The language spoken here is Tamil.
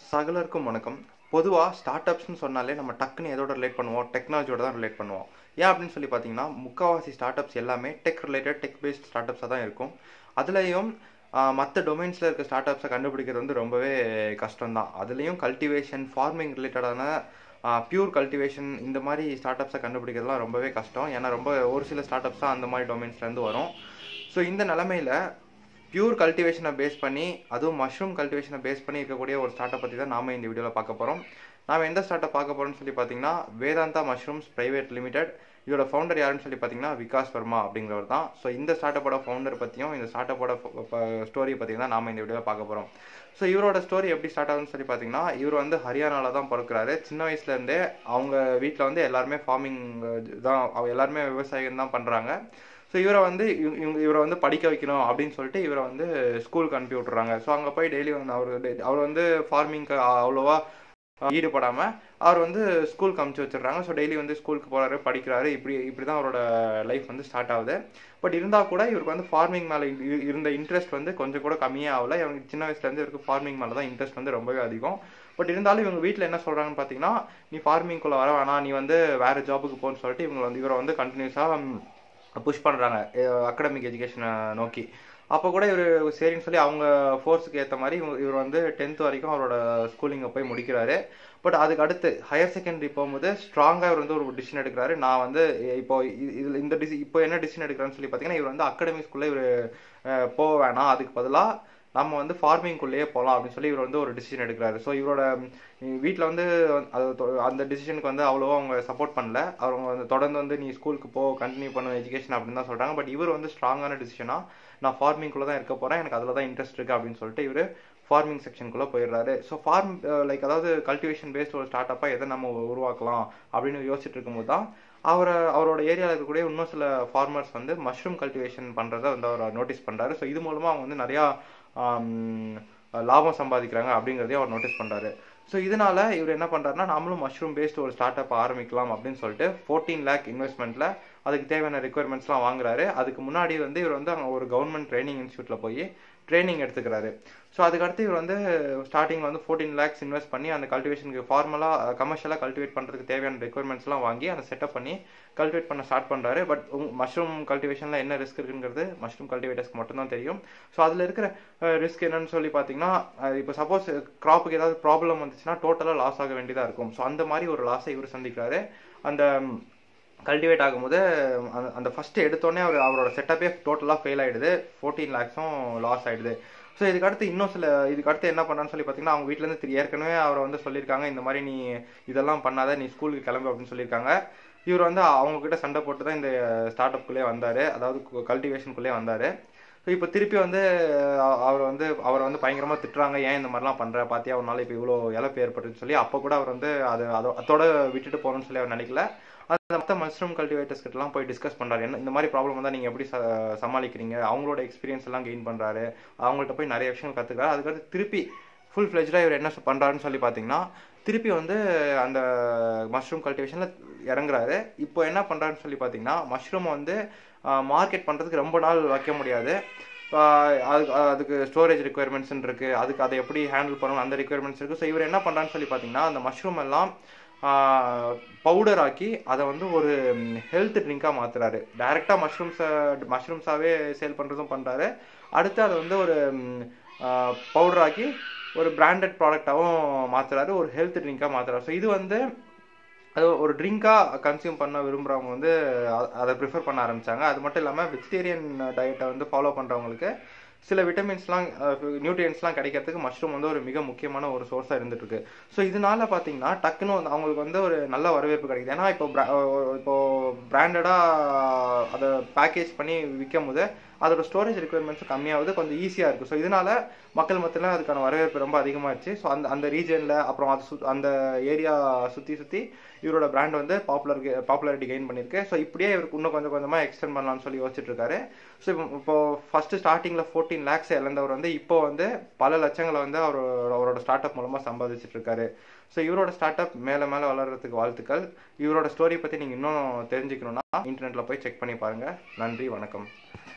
சகலருக்கும் வணக்கம் பொதுவாக ஸ்டார்ட் அப்ஸ்னு சொன்னாலே நம்ம டக்குன்னு எதோட ரிலேட் பண்ணுவோம் டெக்னாலஜியோட தான் ரிலேட் பண்ணுவோம் ஏன் அப்படின்னு சொல்லி பார்த்தீங்கன்னா முக்கால்வாசி ஸ்டார்ட் அப்ஸ் எல்லாமே tech related tech based start அப்ஸாக தான் இருக்கும் அதுலேயும் மற்ற டொமைன்ஸில் இருக்க ஸ்டார்ட் அப்ஸை கண்டுபிடிக்கிறது வந்து ரொம்பவே கஷ்டம் தான் அதுலேயும் கல்டிவேஷன் ஃபார்மிங் ரிலேட்டடான பியூர் கல்டிவேஷன் இந்த மாதிரி ஸ்டார்ட் அப்ஸை கண்டுபிடிக்கிறதுலாம் ரொம்பவே கஷ்டம் ஏன்னா ரொம்ப ஒரு சில ஸ்டார்ட் அப்ஸ் தான் அந்த மாதிரி டொமைன்ஸ்லேருந்து வரும் ஸோ இந்த நிலமையில பியூர் கல்டிவேஷனை பேஸ் பண்ணி அதுவும் மஷ்ரூம் கல்டிவேஷனை பேஸ் பண்ணி இருக்கக்கூடிய ஒரு ஸ்டார்ட்டை பற்றி தான் நாம இந்த வீடியோவில் பார்க்க போகிறோம் நாம எந்த ஸ்டார்ட்டை பார்க்க போகிறோம்னு சொல்லி பார்த்தீங்கன்னா வேதாந்தா மஷ்ரூம்ஸ் பிரைவேட் லிமிடெட் இதோட ஃபவுண்டர் யாருன்னு சொல்லி பார்த்தீங்கன்னா விகாஸ் வர்மா அப்படிங்கிறவர் தான் ஸோ இந்த ஸ்டார்ட்டப்போட ஃபவுண்டர் பற்றியும் இந்த ஸ்டார்ட்டப்போட ஸ்டோரியை பற்றி தான் நாம இந்த வீடியோவில் பார்க்க போகிறோம் ஸோ இவரோட ஸ்டோரி எப்படி ஸ்டார்ட் ஆகுதுன்னு சொல்லி பார்த்தீங்கன்னா இவர் வந்து ஹரியானாவில் தான் பிறக்கிறாரு சின்ன வயசுலேருந்தே அவங்க வீட்டில் வந்து எல்லாருமே ஃபார்மிங் தான் அவ- எல்லாருமே விவசாயம் தான் பண்ணுறாங்க ஸோ இவரை வந்து இவ- இவங்க இவரை வந்து படிக்க வைக்கணும் அப்படின்னு சொல்லிட்டு இவரை வந்து ஸ்கூலுக்கு அனுப்பி விட்றாங்க ஸோ அங்கே போய் டெய்லி வந்து அவர் டெ- அவர் வந்து ஃபார்மிங்க்கு அவ்வளோவா ஈடுபடாமல் அவர் வந்து ஸ்கூலுக்கு அமுச்சு வச்சிடுறாங்க ஸோ டெய்லி வந்து ஸ்கூலுக்கு போகிறாரு படிக்கிறாரு இப்படி இப்படி தான் அவரோட லைஃப் வந்து ஸ்டார்ட் ஆகுது பட் இருந்தால் கூட இவருக்கு வந்து ஃபார்மிங் மேலே இருந்த இன்ட்ரெஸ்ட் வந்து கொஞ்சம் கூட கம்மியே ஆகல இவங்க சின்ன வயசுலேருந்து இவருக்கு ஃபார்மிங் மேலே தான் இன்ட்ரெஸ்ட் வந்து ரொம்பவே அதிகம் பட் இருந்தாலும் இவங்க வீட்டில் என்ன சொல்கிறாங்கன்னு பார்த்தீங்கன்னா நீ ஃபார்மிங்குள்ளே வர வேணாம் நீ வந்து வேறு ஜாபுக்கு போன்னு சொல்லிட்டு இவங்க வந்து இவரை வந்து கண்டினியூஸாக புஷ் பண்ணுறாங்க அகடமிக் எஜுகேஷனை நோக்கி அப்போ கூட இவர் சரின்னு சொல்லி அவங்க ஃபோர்ஸுக்கு ஏற்ற மாதிரி இவங்க இவர் வந்து டென்த் வரைக்கும் அவரோட ஸ்கூலிங்கை போய் முடிக்கிறாரு பட் அதுக்கு அடுத்து ஹையர் செகண்டரி போகும்போது ஸ்ட்ராங்காக இவர் வந்து ஒரு டிசிஷன் எடுக்கிறாரு நான் வந்து இப்போ இ- இதுல இந்த டிசி இப்போ என்ன டிசிஷன் எடுக்கிறான்னு சொல்லி பார்த்தீங்கன்னா இவர் வந்து அகடமிக்ஸ்குள்ளே இவர் போக வேணாம் அதுக்கு பதிலாக நம்ம வந்து ஃபார்மிங்குள்ளேயே போகலாம் அப்படின்னு சொல்லி இவர் வந்து ஒரு டிசிஷன் எடுக்கிறாரு ஸோ இவரோட வீட்டில் வந்து அது தொ- அந்த டிசிஷனுக்கு வந்து அவ்வளோவா அவங்க சப்போர்ட் பண்ணல அவங்க வந்து தொடர்ந்து வந்து நீ ஸ்கூலுக்கு போ கண்டினியூ பண்ணு எஜுகேஷன் அப்படின்னு தான் சொல்கிறாங்க பட் இவர் வந்து ஸ்ட்ராங்கான டிசிஷனாக நான் ஃபார்மிங்குள்ளே தான் இருக்க போகிறேன் எனக்கு அதில் தான் இன்ட்ரெஸ்ட் இருக்குது அப்படின்னு சொல்லிட்டு இவர் ஃபார்மிங் செக்ஷனுக்குள்ளே போயிடுறாரு ஸோ ஃபார்ம் லைக் அதாவது கல்டிவேஷன் பேஸ்ட் ஒரு ஸ்டார்ட் அப்பாக எதை நம்ம உருவாக்கலாம் அப்படின்னு யோசிச்சுட்டு இருக்கும்போது தான் அவரை அவரோட ஏரியாவில் இருக்கக்கூடிய இன்னும் சில ஃபார்மர்ஸ் வந்து மஷ்ரூம் கல்டிவேஷன் பண்ணுறதை வந்து அவர் நோட்டீஸ் பண்ணுறாரு ஸோ இது மூலமாக அவங்க வந்து நிறையா ஆம், லாபம் சம்பாதிக்கிறாங்க அப்படிங்கிறதையும் அவர் நோட்டீஸ் பண்ணுறாரு ஸோ இதனால இவர் என்ன பண்ணுறாருன்னா நாமளும் மஷ்ரூம் பேஸ்ட் ஒரு ஸ்டார்ட் அப் ஆரம்பிக்கலாம் அப்படின்னு சொல்லிட்டு ஃபோர்டீன் லேக் இன்வெஸ்ட்மெண்ட்டில் அதுக்கு தேவையான ரெக்குயர்மெண்ட்ஸ்லாம் வாங்குறாரு அதுக்கு முன்னாடி வந்து இவர் வந்து அங்கே ஒரு கவர்மெண்ட் ட்ரைனிங் இன்ஸ்டியூட்டில் போய் ட்ரைனிங் எடுத்துக்கிறாரு ஸோ அதுக்கடுத்து இவர் வந்து ஸ்டார்டிங்கில் வந்து ஃபோர்டீன் லேக்ஸ் இன்வெஸ்ட் பண்ணி அந்த கல்டிவேஷனுக்கு ஃபார்மலாக கமர்ஷியலாக கல்டிவேட் பண்ணுறதுக்கு தேவையான ரெக்குயர்மெண்ட்ஸ்லாம் வாங்கி அந்த செட்டப் பண்ணி கல்டிவேட் பண்ண ஸ்டார்ட் பண்ணுறாரு பட் மஷ்ரூம் கல்டிவேஷனில் என்ன ரிஸ்க் இருக்குங்கிறது மஷ்ரூம் கல்டிவேட்டர்ஸ்க்கு மட்டும்தான் தெரியும் ஸோ அதில் இருக்கிற ரிஸ்க் என்னன்னு சொல்லி பார்த்தீங்கன்னா இப்போ சப்போஸ் கிராப்புக்கு ஏதாவது ப்ராப்ளம் வந்துச்சுன்னா டோட்டலாக லாஸ் ஆக வேண்டியதாக இருக்கும் ஸோ அந்த மாதிரி ஒரு லாஸை இவர் சந்திக்கிறாரு அந்த கல்டிவேட் ஆகும்போது அந்த அந்த ஃபஸ்ட்டு எடுத்தோடனே அவர் அவரோட செட்டப்பே டோட்டலாக ஃபெயில் ஆகிடுது ஃபோர்டீன் லேக்ஸும் லாஸ் ஆகிடுது ஸோ இதுக்கு அடுத்து இன்னும் சில இதுக்கு அடுத்து என்ன பண்ணான்னு சொல்லி பார்த்தீங்கன்னா அவங்க வீட்டிலேருந்து திரு ஏற்கனவே அவரை வந்து சொல்லியிருக்காங்க இந்த மாதிரி நீ இதெல்லாம் பண்ணாத நீ ஸ்கூலுக்கு கிளம்பு அப்படின்னு சொல்லியிருக்காங்க இவர் வந்து அவங்க கிட்ட சண்டை போட்டு தான் இந்த ஸ்டார்ட் அப்குள்ளே வந்தார் அதாவது கல்டிவேஷனுக்குள்ளே வந்தார் ஸோ இப்போ திருப்பி வந்து அஹ், அவர் வந்து அவரை வந்து பயங்கரமாக திட்டுறாங்க ஏன் இந்த மாதிரிலாம் பண்ணுற பார்த்தியா அவனால இப்போ இவ்வளோ இழப்பு ஏற்பட்டுன்னு சொல்லி அப்போ கூட அவர் வந்து அது அதோ அதோட விட்டுட்டு போகணும்னு சொல்லி அவர் நினைக்கல அந்த மற்ற மஷ்ரூம் கல்டிவேட்டர்ஸ் கிட்டலாம் போய் டிஸ்கஸ் பண்ணுறாரு என்ன இந்த மாதிரி ப்ராப்ளம் வந்தால் நீங்கள் எப்படி ச சமாளிக்கிறீங்க அவங்களோட எக்ஸ்பீரியன்ஸ் எல்லாம் கெயின் பண்ணுறாரு அவங்கள்ட்ட போய் நிறைய விஷயங்கள் கற்றுக்கிறாரு அதுக்கடுத்து திருப்பி ஃபுல் ஃப்ளெஜ்டாக இவர் என்ன பண்ணுறாருன்னு சொல்லி பார்த்தீங்கன்னா திருப்பி வந்து அந்த மஷ்ரூம் கல்டிவேஷனில் இறங்குறாரு இப்போ என்ன பண்ணுறாருன்னு சொல்லி பார்த்தீங்கன்னா மஷ்ரூமை வந்து மார்க்கெட் பண்ணுறதுக்கு ரொம்ப நாள் வைக்க முடியாது ஆஹ் அதுக்கு அதுக்கு ஸ்டோரேஜ் ரெக்குயர்மெண்ட்ஸ் இருக்கு அதுக்கு அதை எப்படி ஹேண்டில் பண்ணணும் அந்த ரெக்குயர்மெண்ட்ஸ் இருக்குது ஸோ இவர் என்ன பண்ணுறான்னு சொல்லி பார்த்தீங்கன்னா அந்த மஷ்ரூம் எல்லாம் பவுடர் ஆக்கி அதை வந்து ஒரு ஹெல்த் ட்ரிங்காக மாற்றுறாரு டைரெக்டாக மஷ்ரூம்ஸை மஷ்ரூம்ஸாகவே சேல் பண்ணுறதும் பண்ணுறாரு அடுத்து அதை வந்து ஒரு பவுடர் ஆக்கி ஒரு பிராண்டட் ப்ராடக்டாகவும் மாற்றுறாரு ஒரு ஹெல்த் ட்ரிங்காக மாற்றுறாரு ஸோ இது வந்து அது ஒரு ட்ரிங்காக கன்சியூம் பண்ண விரும்புகிறவங்க வந்து அ- அதை ப்ரிஃபர் பண்ண ஆரம்பிச்சாங்க அது மட்டும் இல்லாமல் வெஜிடேரியன் டயட்டை வந்து ஃபாலோ பண்ணுறவங்களுக்கு சில விட்டமின்ஸ்லாம் நியூட்ரியன்ஸ்லாம் கிடைக்கிறதுக்கு மஷ்ரூம் வந்து ஒரு மிக முக்கியமான ஒரு சோர்ஸாக இருந்துட்டு இருக்கு ஸோ இதனால பார்த்தீங்கன்னா டக்குன்னு வந்து அவங்களுக்கு வந்து ஒரு நல்ல வரவேற்பு கிடைக்குது ஏன்னா இப்போ bra- இப்போ பிராண்டடாக அதை பேக்கேஜ் பண்ணி விற்கும் போது அதோட ஸ்டோரேஜ் ரெக்குயர்மெண்ட்ஸும் கம்மியாகுது கொஞ்சம் ஈஸியாக இருக்குது ஸோ இதனால மக்கள் மத்தியில் அதுக்கான வரவேற்பு ரொம்ப அதிகமாகிடுச்சு ஸோ அந்த அந்த ரீஜனில் அப்புறம் அது சு அந்த ஏரியா சுற்றி சுற்றி இவரோட பிராண்ட் வந்து பாப்புலர் பாப்புலாரிட்டி கெயின் பண்ணியிருக்கு ஸோ இப்படியே இவருக்கு இன்னும் கொஞ்சம் கொஞ்சமாக எக்ஸ்டெண்ட் பண்ணலாம்னு சொல்லி யோசிச்சுட்டு இருக்காரு ஸோ இப்போ ஃபர்ஸ்ட் ஸ்டார்டிங்கில் ஃபோர்டீன் லேக்ஸ் இழந்தவர் வந்து இப்போ வந்து பல லட்சங்களை வந்து அவர் அவரோட ஸ்டார்ட் அப் மூலமாக சம்பாதிச்சிட்டு இருக்காரு ஸோ இவரோட ஸ்டார்ட் அப் மேலே மேலே வளர்கிறதுக்கு வாழ்த்துக்கள் இவரோட ஸ்டோரி பற்றி நீங்கள் இன்னும் தெரிஞ்சுக்கணும்னா இன்டர்நெட்டில் போய் செக் பண்ணி பாருங்கள் நன்றி வணக்கம்